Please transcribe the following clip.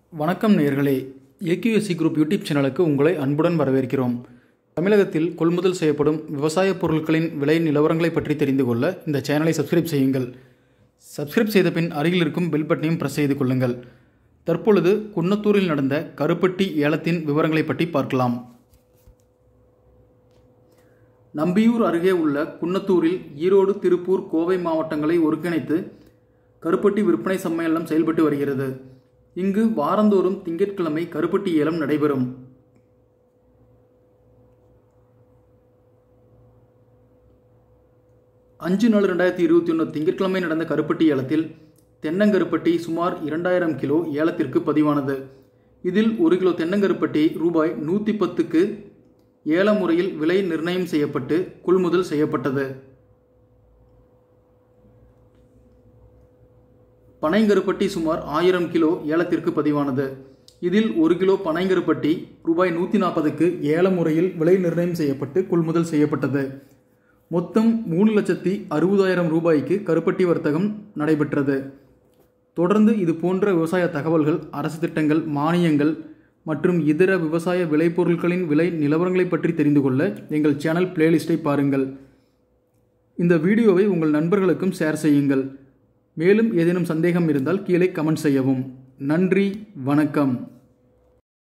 வணக்கம் நேயர்களே AQSC group YouTube சேனலுக்கு உங்களை அன்புடன் வரவேற்கிறோம் தமிழகத்தில் கொள்முதல் செய்யப்படும் விவசாய பொருட்களின் விலை நிலவரங்களை பற்றி தெரிந்து கொள்ள இந்த சேனலை சப்ஸ்கிரைப் செய்யுங்கள் சப்ஸ்கிரைப் செய்த பின் அருகில் இருக்கும் பெல் பட்டனையும் பிரஸ் செய்து கொள்ளுங்கள் தற்பொழுது குன்னத்தூரில் நடந்த கருப்பட்டி ஏலத்தின் விவரங்களை பற்றி பார்க்கலாம் நம்பியூர் அருகே உள்ள குன்னத்தூரில் ஈரோடு திருப்பூர் கோவை மாவட்டங்களை ஒருங்கிணைத்து கருப்பட்டி விற்பனை சம்மேளனம் செயல்பட்டு வருகிறது இங்கு வாரந்தோறும் திங்கட்கிழமை கருப்பட்டி ஏலம் நடைபெறும் அஞ்சு நாலு ரெண்டாயிரத்தி இருபத்தி ஒன்று திங்கட்கிழமை நடந்த கருப்பட்டி ஏலத்தில் தென்னங்கருப்பட்டி சுமார் இரண்டாயிரம் கிலோ ஏலத்திற்கு பதிவானது இதில் ஒரு கிலோ தென்னங்கருப்பட்டி ரூபாய் நூற்றி பத்துக்கு ஏல முறையில் விலை நிர்ணயம் செய்யப்பட்டு கொள்முதல் செய்யப்பட்டது பனைங்கருப்பட்டி சுமார் ஆயிரம் கிலோ ஏலத்திற்கு பதிவானது இதில் ஒரு கிலோ பனைங்கருப்பட்டி ரூபாய் நூற்றி நாற்பதுக்கு ஏல முறையில் விலை நிர்ணயம் செய்யப்பட்டு கொள்முதல் செய்யப்பட்டது மொத்தம் மூணு லட்சத்தி அறுபதாயிரம் ரூபாய்க்கு கருப்பட்டி வர்த்தகம் நடைபெற்றது தொடர்ந்து இது போன்ற விவசாய தகவல்கள் அரசு திட்டங்கள் மானியங்கள் மற்றும் இதர விவசாய விளைபொருட்களின் விலை நிலவரங்களை பற்றி தெரிந்து கொள்ள எங்கள் சேனல் பிளேலிஸ்ட்டை பாருங்கள் இந்த வீடியோவை உங்கள் நண்பர்களுக்கும் ஷேர் செய்யுங்கள் மேலும் ஏதேனும் சந்தேகம் இருந்தால் கீழே கமெண்ட் செய்யவும் நன்றி வணக்கம்